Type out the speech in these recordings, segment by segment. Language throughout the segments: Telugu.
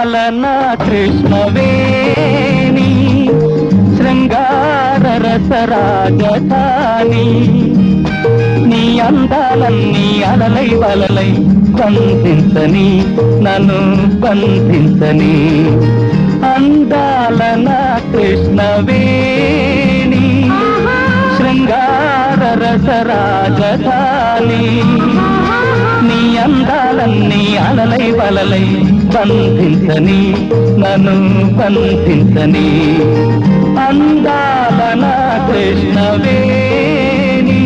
అందాల నా కృష్ణవేణి శృంగార రస రాజధాని నీ అందాలన్నీ అలలై వలలై బంధించని నన్ను బంధించని అందాల నా కృష్ణవేణి శృంగార రస రాజధాని నీ అందాలన్నీ అలలై వలలై బంధించని నన్ను బంధించని అందాల నా కృష్ణవేణి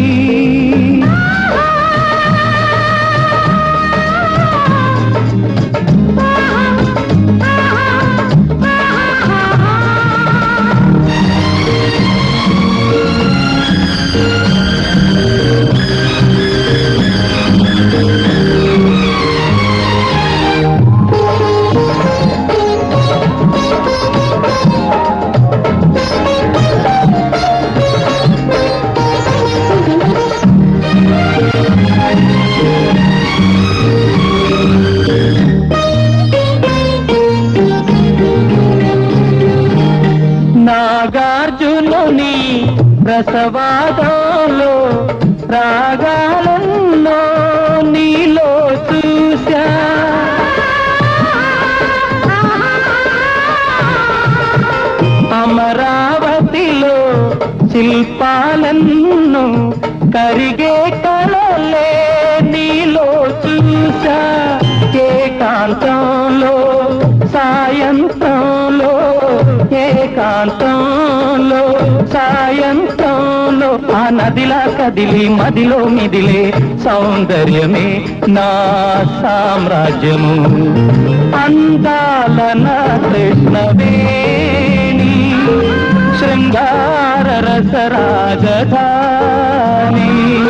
నాగార్జునుని రసవాదంలో రాగాలన్నో నీలో చూశా అమరావతిలో శిల్పాలన్నో కరిగే కలలే నీలో చూశా ఏకాంతంలో సాయంత్రంలో ఏకాంతంలో సాయంత్రంలో ఆ నదిలా కదిలి మదిలో మిదిలే సౌందర్యమే నా సామ్రాజ్యము అందాల నా కృష్ణవేణి శృంగార రస రాజధాని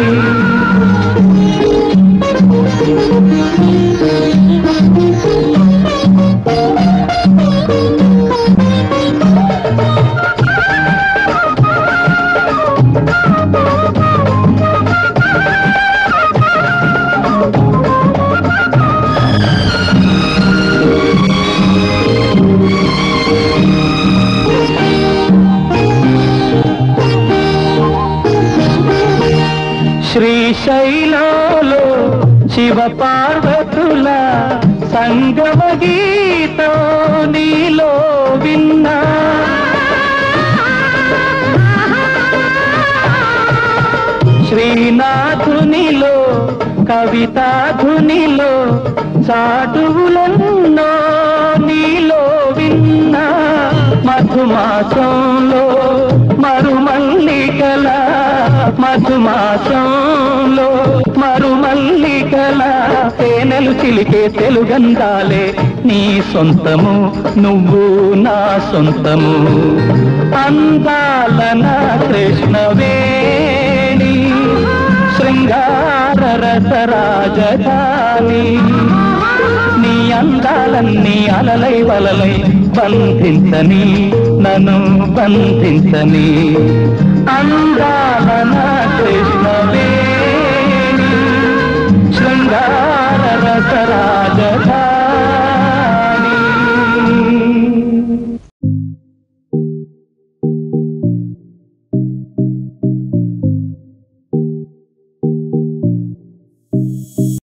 శ్రీశైలంలో శివ పార్వతుల సంగమ గీతం నీలో విన్నా శ్రీనాథునిలో కవితాధునిలో చాటువులన్నో నీలో విన్నా మధుమాసంలో మరుమల్లికల మధుమాసంలో మరుమల్లికల తేనెలు చిలికే తెలుగందాలే నీ సొంతము నువ్వు నా సొంతము అందాల నా కృష్ణవేణి శృంగార రస రాజధాని నీ అందాలన్నీ అలలై వలలై బంధించని నన్ను బంధించని అందాల నా కృష్ణవేణి శృంగార రస రాజధాని